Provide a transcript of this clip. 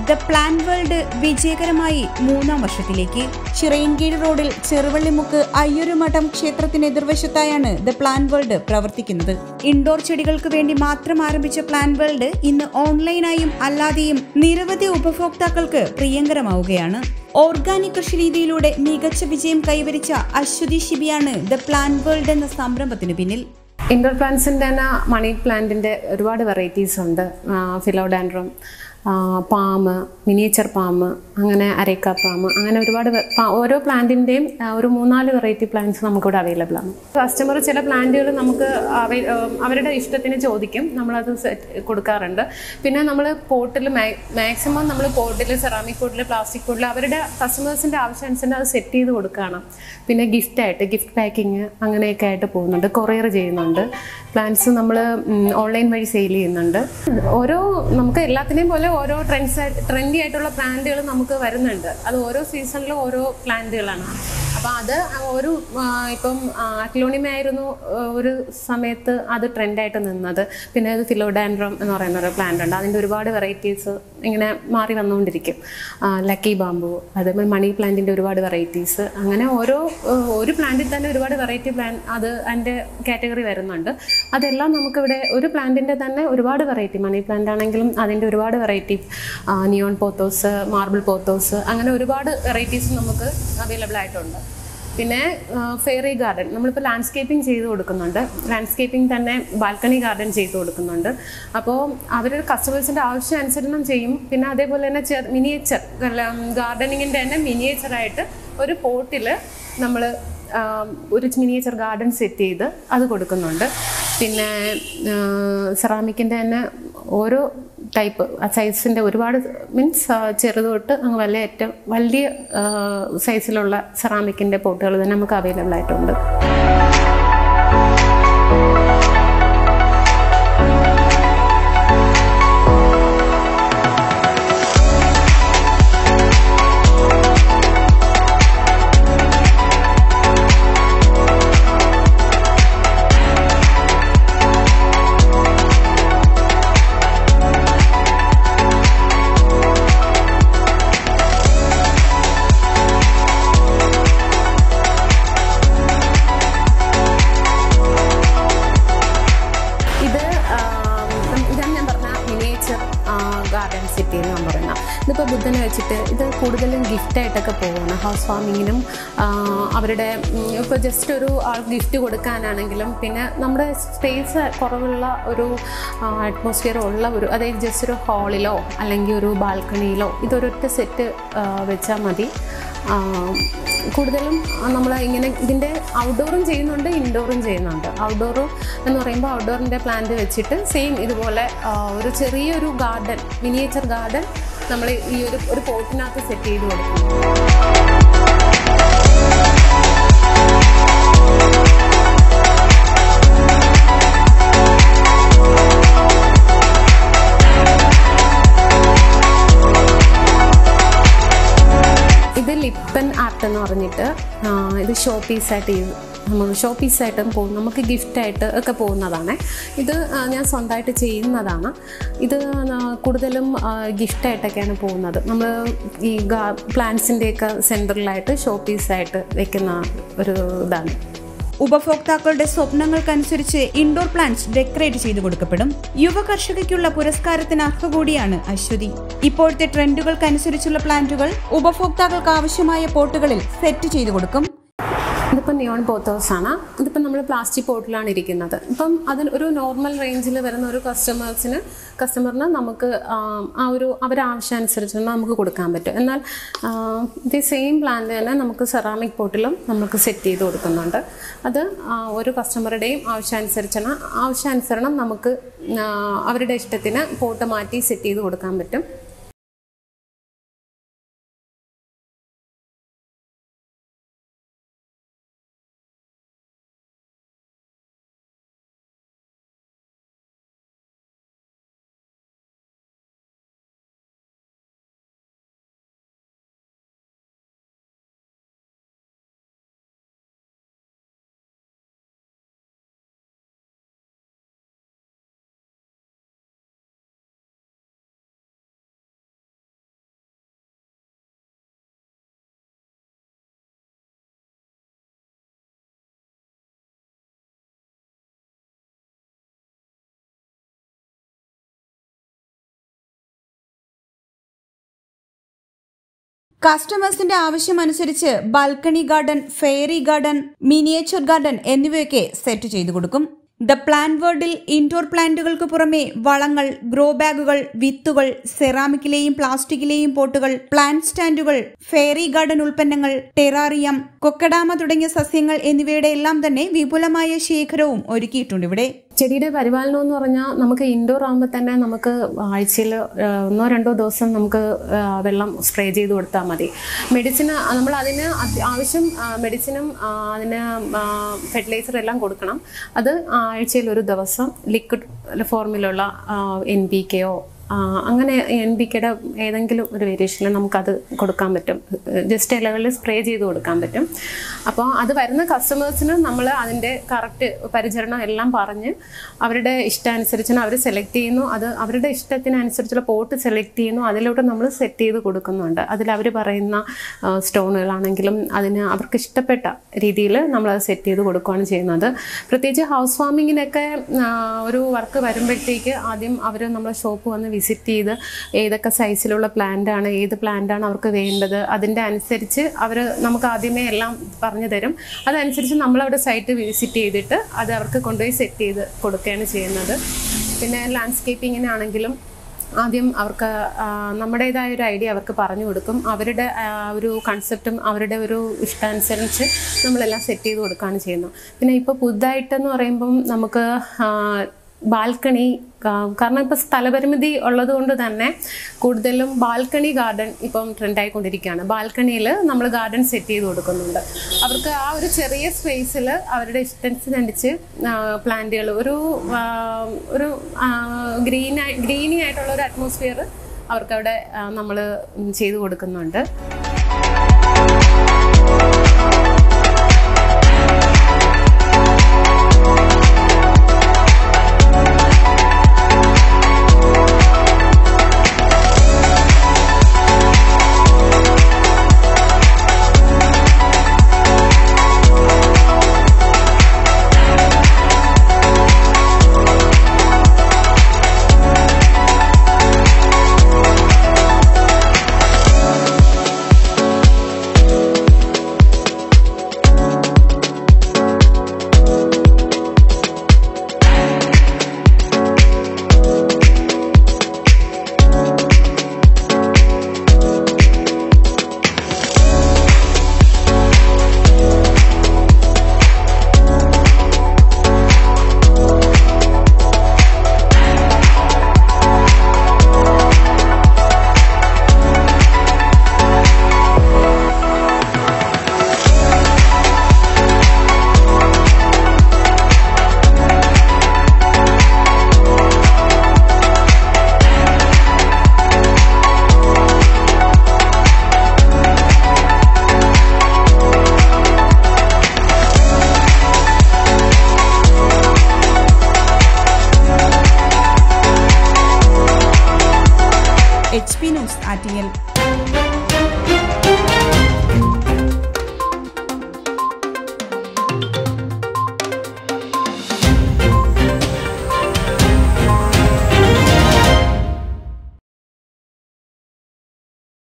the plant world വിജയകരമായി മൂന്നാം വർഷത്തിലേക്ക് ചിറയൻകീഴ് റോഡിൽ ചെറുവള്ളിമുക്ക് അയ്യൊരുമഠം ക്ഷേത്രത്തിന് എതിർവശത്തായാണ് ദ പ്ലാൻ വേൾഡ് പ്രവർത്തിക്കുന്നത് ഇൻഡോർ ചെടികൾക്ക് വേണ്ടി മാത്രം ആരംഭിച്ച പ്ലാൻ വേൾഡ് ഇന്ന് ഓൺലൈനായും അല്ലാതെയും നിരവധി ഉപഭോക്താക്കൾക്ക് പ്രിയങ്കരമാവുകയാണ് ഓർഗാനിക് കൃഷി രീതിയിലൂടെ മികച്ച വിജയം കൈവരിച്ച അശ്വതി ശിബിയാണ് ദ പ്ലാൻ വേൾഡ് എന്ന സംരംഭത്തിന് പിന്നിൽ ഇൻഡോർ പ്ലാന്റ്സിൻ്റെ തന്നെ മണി പ്ലാന്റിൻ്റെ ഒരുപാട് വെറൈറ്റീസ് ഉണ്ട് ഫിലോഡാൻഡ്രം പാമ്പ് മിനിയേച്ചർ പാമ്പ് അങ്ങനെ അരേക്ക പാമ്പ് അങ്ങനെ ഒരുപാട് വെ- പ- ഓരോ പ്ലാന്റിൻ്റെയും ഒരു മൂന്നാല് വെറൈറ്റി പ്ലാന്റ്സ് നമുക്കിവിടെ അവൈലബിൾ ആണ് കസ്റ്റമർ ചില പ്ലാന്റുകൾ നമുക്ക് അവൈ- ആ, അവരുടെ ഇഷ്ടത്തിന് ചോദിക്കും നമ്മളത് സെറ്റ് കൊടുക്കാറുണ്ട് പിന്നെ നമ്മൾ പോട്ടിൽ മാക്സിമം നമ്മൾ പോട്ടിൽ സെറാമിക് പോട്ടിൽ പ്ലാസ്റ്റിക് പോട്ടിൽ അവരുടെ കസ്റ്റമേഴ്സിൻ്റെ ആവശ്യാനുസരണം അത് സെറ്റ് ചെയ്ത് കൊടുക്കുകയാണ് പിന്നെ ഗിഫ്റ്റായിട്ട് ഗിഫ്റ്റ് പാക്കിങ് അങ്ങനെയൊക്കെ ആയിട്ട് പോകുന്നുണ്ട് കൊറിയർ ചെയ്യുന്നുണ്ട് പ്ലാൻസ് നമ്മൾ ഓൺലൈൻ വഴി സെയിൽ ചെയ്യുന്നുണ്ട് ഓരോ നമുക്ക് എല്ലാത്തിനെയും പോലെ ഓരോ ട്രെൻഡ്സ് ട്രെൻഡി ആയിട്ടുള്ള പ്ലാന്റുകൾ നമുക്ക് വരുന്നുണ്ട് അത് ഓരോ സീസണിലും ഓരോ പ്ലാന്റുകളാണ് അപ്പോൾ അത് ഒരു ആ, ഇപ്പം അക്ലോണിമ ആയിരുന്നു ആ, ഒരു സമയത്ത് അത് ട്രെൻഡായിട്ട് നിന്നത് പിന്നെ അത് ഫിലോഡാൻഡ്രം എന്ന് പറയുന്ന ഒരു പ്ലാന്റ് ഉണ്ട് അതിൻ്റെ ഒരുപാട് വെറൈറ്റീസ് ഇങ്ങനെ മാറി വന്നുകൊണ്ടിരിക്കും ആ, ലക്കി ബാമ്പു അതേപോലെ മണി പ്ലാന്റിൻ്റെ ഒരുപാട് വെറൈറ്റീസ് അങ്ങനെ ഓരോ ആ, ഒരു പ്ലാന്റിൽ തന്നെ ഒരുപാട് വെറൈറ്റി പ്ലാൻ അത് അതിൻ്റെ കാറ്റഗറി വരുന്നുണ്ട് അതെല്ലാം നമുക്കിവിടെ ഒരു പ്ലാന്റിൻ്റെ തന്നെ ഒരുപാട് വെറൈറ്റി മണി പ്ലാന്റ് ആണെങ്കിലും അതിൻ്റെ ഒരുപാട് variety neon pothos marble pothos അങ്ങനെ ഒരുപാട് വെറൈറ്റീസ് നമുക്ക് അവൈലബിൾ ആയിട്ടുണ്ട് പിന്നെ ഫെയറി ഗാർഡൻ നമ്മളിപ്പോൾ ലാൻഡ്സ്കേപ്പിംഗ് ചെയ്ത് കൊടുക്കുന്നുണ്ട് ലാൻഡ്സ്കേപ്പിംഗ് തന്നെ ബാൽക്കണി ഗാർഡൻ ചെയ്ത് കൊടുക്കുന്നുണ്ട് അപ്പോൾ അവരുടെ കസ്റ്റമേഴ്സിൻ്റെ ആവശ്യം അനുസരണം ചെയ്യും പിന്നെ അതേപോലെ തന്നെ ചെർ മിനിയേച്ചർ ഗാർഡനിങ്ങിൻ്റെ തന്നെ മിനിയേച്ചറായിട്ട് ഒരു പോട്ടിൽ നമ്മൾ ഒരു മിനിയേച്ചർ ഗാർഡൻ സെറ്റ് ചെയ്ത് അത് കൊടുക്കുന്നുണ്ട് പിന്നെ സെറാമിക്കിൻ്റെ തന്നെ ഓരോ ടൈപ്പ് സൈസിൻ്റെ ഒരുപാട് മീൻസ് ചെറുത് തൊട്ട് അങ്ങ് വലിയ ഏറ്റവും വലിയ സൈസിലുള്ള സെറാമിക്കിൻ്റെ പോട്ടുകൾ തന്നെ നമുക്ക് അവൈലബിൾ ആയിട്ടുണ്ട് ഇത് ആം, ഇതാണ് ഞാൻ പറഞ്ഞ മിനിയേച്ചർ ഗാർഡൻ സിറ്റി എന്ന് ഞാൻ പറയുന്ന ഇതിപ്പോൾ ബുദ്ധനെ വെച്ചിട്ട് ഇത് കൂടുതലും ഗിഫ്റ്റായിട്ടൊക്കെ പോവുകയാണ് ഹൗസ് വാമിങ്ങിനും അവരുടെ ഇപ്പോൾ ജസ്റ്റ് ഒരു ആൾ ഗിഫ്റ്റ് കൊടുക്കാനാണെങ്കിലും പിന്നെ നമ്മുടെ സ്പേസ് കുറവുള്ള ഒരു അറ്റ്മോസ്ഫിയർ ഉള്ള ഒരു അതായത് ജസ്റ്റ് ഒരു ഹാളിലോ അല്ലെങ്കിൽ ഒരു ബാൽക്കണിയിലോ ഇതൊരൊറ്റ സെറ്റ് വെച്ചാൽ മതി ആ, കൂടുതലും നമ്മൾ ഇങ്ങനെ ഇതിൻ്റെ ഔട്ട്ഡോറും ചെയ്യുന്നുണ്ട് ഇൻഡോറും ചെയ്യുന്നുണ്ട് ഔട്ട്ഡോറും എന്ന് പറയുമ്പോൾ ഔട്ട്ഡോറിൻ്റെ പ്ലാന്റ് വെച്ചിട്ട് സെയിം ഇതുപോലെ ആ, ഒരു ചെറിയൊരു ഗാർഡൻ മിനിയേച്ചർ ഗാർഡൻ നമ്മൾ ഈ ഒരു ഒരു പോട്ടിനകത്ത് സെറ്റ് ചെയ്ത് കൊടുക്കും ഇത് ലിപ്പൻ ആർട്ട് എന്ന് പറഞ്ഞിട്ട് ആ, ഇത് ഷോ പീസായിട്ട് ചെയ്ത് നമ്മൾ ഷോ പീസായിട്ടും പോകും നമുക്ക് ഗിഫ്റ്റായിട്ട് ഒക്കെ പോകുന്നതാണ് ഇത് ആ, ഞാൻ സ്വന്തമായിട്ട് ചെയ്യുന്നതാണ് ഇത് ആ, കൂടുതലും ഗിഫ്റ്റായിട്ടൊക്കെയാണ് പോകുന്നത് നമ്മൾ ഈ പ്ലാന്റ്സിൻ്റെയൊക്കെ സെൻറ്ററിലായിട്ട് ഷോ പീസായിട്ട് വെക്കുന്ന ഒരു ഇതാണ് ഉപഭോക്താക്കളുടെ സ്വപ്നങ്ങൾക്കനുസരിച്ച് ഇൻഡോർ പ്ലാന്റ്സ് ഡെക്കറേറ്റ് ചെയ്തു കൊടുക്കപ്പെടും യുവ കർഷകയ്ക്കുള്ള പുരസ്കാരത്തിന് അർഹ കൂടിയാണ് അശ്വതി ഇപ്പോഴത്തെ ട്രെൻഡുകൾക്കനുസരിച്ചുള്ള പ്ലാന്റുകൾ ഉപഭോക്താക്കൾക്ക് ആവശ്യമായ പോട്ടുകളിൽ സെറ്റ് ചെയ്തു കൊടുക്കും ഇതിപ്പോൾ നിയോൺ പോത്തോസ് ആണ് ഇതിപ്പോൾ നമ്മൾ പ്ലാസ്റ്റിക് പോട്ടിലാണ് ഇരിക്കുന്നത് ഇപ്പം അതിൽ ഒരു നോർമൽ റേഞ്ചിൽ വരുന്ന ഒരു കസ്റ്റമേഴ്സിന് കസ്റ്റമറിന് നമുക്ക് ആ, ആ ഒരു അവരുടെ ആവശ്യാനുസരിച്ച് നമുക്ക് കൊടുക്കാൻ പറ്റും എന്നാൽ ആ, ഇത് സെയിം പ്ലാന്റ് തന്നെ നമുക്ക് സെറാമിക് പോട്ടിലും നമുക്ക് സെറ്റ് ചെയ്ത് കൊടുക്കുന്നുണ്ട് അത് ആ, ഓരോ കസ്റ്റമറുടെയും ആവശ്യാനുസരിച്ചാണ് ആവശ്യാനുസരണം നമുക്ക് ആ, അവരുടെ ഇഷ്ടത്തിന് പോട്ട് മാറ്റി സെറ്റ് ചെയ്ത് കൊടുക്കാൻ പറ്റും കസ്റ്റമേഴ്സിന്റെ ആവശ്യമനുസരിച്ച് balcony garden fairy garden miniature garden എന്നിവയൊക്കെ സെറ്റ് ചെയ്തു കൊടുക്കും ദ പ്ലാൻ വേൾഡിൽ ഇൻഡോർ പ്ലാന്റുകൾക്ക് പുറമെ വളങ്ങൾ ഗ്രോ ബാഗുകൾ വിത്തുകൾ സെറാമിക്കിലെയും പ്ലാസ്റ്റിക്കിലെയും പോട്ടുകൾ പ്ലാന്റ് സ്റ്റാൻഡുകൾ ഫെയറി ഗാർഡൻ ഉൽപ്പന്നങ്ങൾ ടെറാറിയം കൊക്കഡാമ തുടങ്ങിയ സസ്യങ്ങൾ എന്നിവയുടെ എല്ലാം തന്നെ വിപുലമായ ശേഖരവും ഒരുക്കിയിട്ടുണ്ട് ഇവിടെ ചെടിയുടെ പരിപാലനം എന്ന് പറഞ്ഞാൽ നമുക്ക് ഇൻഡോർ ആകുമ്പോൾ തന്നെ നമുക്ക് ആഴ്ചയിൽ ഒന്നോ രണ്ടോ ദിവസം നമുക്ക് ആ, വെള്ളം സ്പ്രേ ചെയ്ത് കൊടുത്താൽ മതി മെഡിസിന് നമ്മൾ അതിന് അത് ആവശ്യം ആ, മെഡിസിനും ആ, അതിന് ഫെർട്ടിലൈസർ എല്ലാം കൊടുക്കണം അത് ആഴ്ചയിൽ ഒരു ദിവസം ലിക്വിഡ് ഫോർമിലുള്ള എൻ പി കെയോ ആ, അങ്ങനെ എൻ ബി കെയുടെ ഏതെങ്കിലും ഒരു വേരിയേഷനിൽ നമുക്കത് കൊടുക്കാൻ പറ്റും ജസ്റ്റ് ഇലകളിൽ സ്പ്രേ ചെയ്ത് കൊടുക്കാൻ പറ്റും അപ്പോൾ അത് വരുന്ന കസ്റ്റമേഴ്സിന് നമ്മൾ അതിൻ്റെ കറക്റ്റ് പരിചരണം എല്ലാം പറഞ്ഞ് അവരുടെ ഇഷ്ടാനുസരിച്ചാണ് അവർ സെലക്ട് ചെയ്യുന്നു അത് അവരുടെ ഇഷ്ടത്തിനനുസരിച്ചുള്ള പോട്ട് സെലക്ട് ചെയ്യുന്നു അതിലോട്ട് നമ്മൾ സെറ്റ് ചെയ്ത് കൊടുക്കുന്നുണ്ട് അതിൽ അവർ പറയുന്ന ആ, സ്റ്റോണുകളാണെങ്കിലും അതിന് അവർക്ക് ഇഷ്ടപ്പെട്ട രീതിയിൽ നമ്മളത് സെറ്റ് ചെയ്ത് കൊടുക്കുകയാണ് ചെയ്യുന്നത് പ്രത്യേകിച്ച് ഹൗസ് വാമിങ്ങിനൊക്കെ ആ, ഒരു വർക്ക് വരുമ്പോഴത്തേക്ക് ആദ്യം അവർ നമ്മളെ ഷോപ്പ് വന്ന് വിസിറ്റ് ചെയ്ത് ഏതൊക്കെ സൈസിലുള്ള പ്ലാന്റ് ആണ് ഏത് പ്ലാന്റ് ആണ് അവർക്ക് വേണ്ടത് അതിൻ്റെ അനുസരിച്ച് അവർ നമുക്ക് ആദ്യമേ എല്ലാം പറഞ്ഞു തരും അതനുസരിച്ച് നമ്മളവിടെ സൈറ്റ് വിസിറ്റ് ചെയ്തിട്ട് അത് അവർക്ക് കൊണ്ടുപോയി സെറ്റ് ചെയ്ത് കൊടുക്കുകയാണ് ചെയ്യുന്നത് പിന്നെ ലാൻഡ്സ്കേപ്പിങ്ങിനാണെങ്കിലും ആദ്യം അവർക്ക് ആ, നമ്മുടേതായ ഒരു ഐഡിയ അവർക്ക് പറഞ്ഞു കൊടുക്കും അവരുടെ ആ, ഒരു കൺസെപ്റ്റും അവരുടെ ഒരു ഇഷ്ടാനുസരിച്ച് നമ്മളെല്ലാം സെറ്റ് ചെയ്ത് കൊടുക്കുകയാണ് ചെയ്യുന്നത് പിന്നെ ഇപ്പോൾ പുതുതായിട്ടെന്ന് പറയുമ്പം നമുക്ക് ആ, ബാൽക്കണി ആ, കാരണം ഇപ്പോൾ സ്ഥലപരിമിതി ഉള്ളത് കൊണ്ട് തന്നെ കൂടുതലും ബാൽക്കണി ഗാർഡൻ ഇപ്പം ട്രെൻഡായിക്കൊണ്ടിരിക്കുകയാണ് ബാൽക്കണിയിൽ നമ്മൾ ഗാർഡൻ സെറ്റ് ചെയ്ത് കൊടുക്കുന്നുണ്ട് അവർക്ക് ആ ഒരു ചെറിയ സ്പേസിൽ അവരുടെ ഇഷ്ടത്തിനനുസരിച്ച് പ്ലാന്റുകൾ ഒരു ആ, ഒരു ഗ്രീൻ ഗ്രീനി ആയിട്ടുള്ള ഒരു അറ്റ്മോസ്ഫിയർ അവർക്കവിടെ നമ്മൾ ചെയ്തു കൊടുക്കുന്നുണ്ട് എച്ച് പി ന്യൂസ് ആറ്റിങ്ങൽ